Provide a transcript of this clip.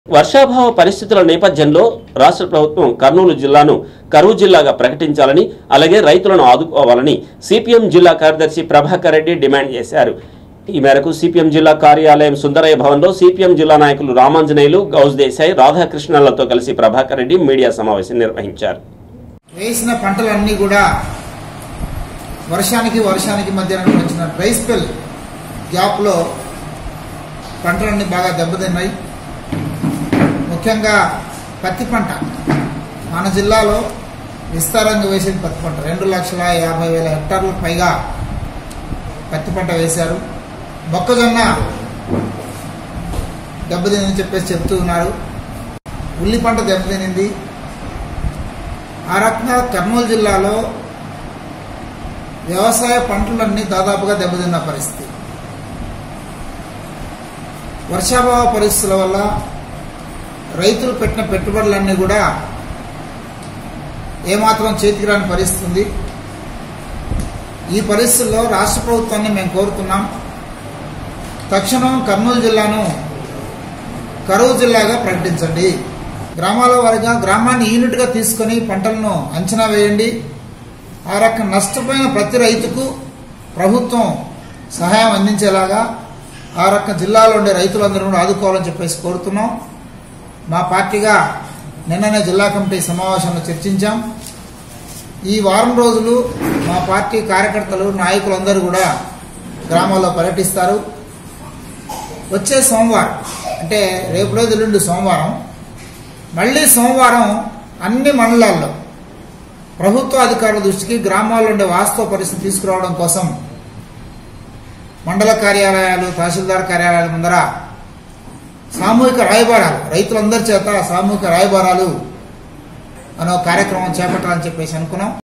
వర్షాభావ పరిస్థితుల నేపథ్యంలో రాష్ట్ర ప్రభుత్వం కర్నూలు జిల్లాను కరువు జిల్లాగా ప్రకటించాలని అలాగే రైతులను ఆదుకోవాలని సిపిఎం జిల్లా కార్యదర్శి ప్రభాకర్ రెడ్డి డిమాండ్ చేశారు ఈ మేరకు సిపిఎం జిల్లా కార్యాలయం సుందరయ్య భవన్లో సిపిఎం జిల్లా నాయకులు రామాంజనేయులు గౌస్ దేశాయ్ రాధాకృష్ణలతో కలిసి ప్రభాకర్ రెడ్డి మీడియా సమావేశం నిర్వహించారు వేసిన పంటలన్నీ కూడా వర్షానికి వర్షానికి మధ్య వచ్చిన డ్రై స్పెల్ గ్యాప్లో పంటలన్నీ బాగా దెబ్బతిన్నాయి ముఖ్యంగా పత్తి పంట మన జిల్లాలో విస్తారంగా వేసిన పత్తి పంట రెండు లక్షల యాభై వేల హెక్టార్లకు పైగా పత్తి పంట వేశారు మొక్కజొన్న దెబ్బతిందని చెప్పేసి చెప్తూ ఉన్నారు ఉల్లి పంట దెబ్బతినింది ఆ రకంగా కర్నూలు జిల్లాలో వ్యవసాయ పంటలన్నీ దాదాపుగా దెబ్బతిన్న పరిస్థితి వర్షాభావ పరిస్థితుల వల్ల రైతులు పెట్టిన పెట్టుబడులన్నీ కూడా ఏమాత్రం చేతికి రాని పరిస్థితి ఉంది ఈ పరిస్థితుల్లో రాష్ట్ర ప్రభుత్వాన్ని మేము కోరుతున్నాం తక్షణం కర్నూలు జిల్లాను కరువు జిల్లాగా ప్రకటించండి గ్రామాల వారిగా గ్రామాన్ని యూనిట్గా తీసుకొని పంటలను అంచనా వేయండి ఆ రకం నష్టపోయిన ప్రతి రైతుకు ప్రభుత్వం సహాయం అందించేలాగా ఆ రకం జిల్లాలో ఉండే రైతులందరూ కూడా ఆదుకోవాలని చెప్పేసి కోరుతున్నాం మా పార్టీగా నిన్ననే జిల్లా కమిటీ సమావేశంలో చర్చించాం ఈ వారం రోజులు మా పార్టీ కార్యకర్తలు నాయకులందరూ కూడా గ్రామాల్లో పర్యటిస్తారు వచ్చే సోమవారం అంటే రేపు రోజు ఎల్లుండి సోమవారం మళ్ళీ సోమవారం అన్ని మండలాల్లో ప్రభుత్వ అధికారుల దృష్టికి గ్రామాల్లో ఉండే వాస్తవ పరిస్థితి తీసుకురావడం కోసం మండల కార్యాలయాలు తహసీల్దార్ కార్యాలయాల ముందర సామూహిక రాయబారాలు రైతులందరి చేత సామూహిక రాయబారాలు అనే ఒక కార్యక్రమం చేపట్టాలని చెప్పేసి అనుకున్నాం